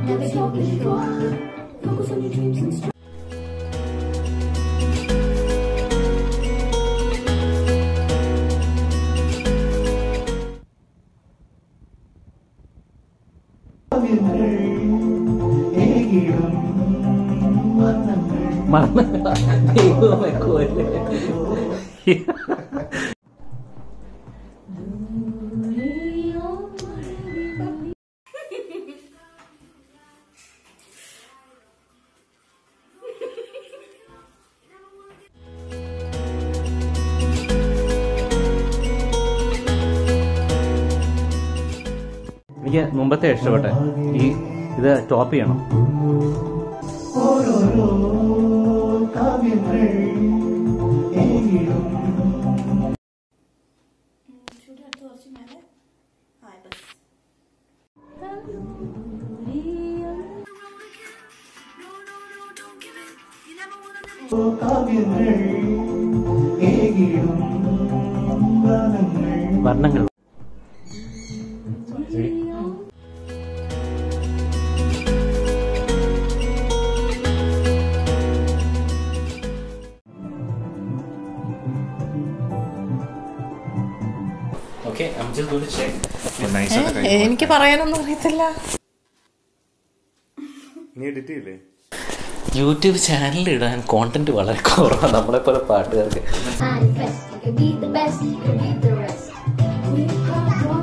Never stop before. Focus on your dreams and strive. മറന്ന് ദൈവമേ കൊല്ല്. എനിക്ക് മുമ്പത്തെ ഇഷ്ടപ്പെട്ടെ ഈ ഇത് ടോപ്പ് ചെയ്യണം വർണ്ണങ്ങൾ Okay, I'm just going to check. ഏ, എനിക്ക് പറയാനൊന്നും അറിയത്തില്ല നീ എഡിറ്റ് ചെയ്യില്ലേ യൂട്യൂബ് ചാനലിൽ ഇടാൻ കോണ്ടന്റ് വളരെ കുറവാണ് നമ്മളെ പോലെ പാട്ടുകാർക്ക് Manifest. You can be the best. You can beat the rest. We've got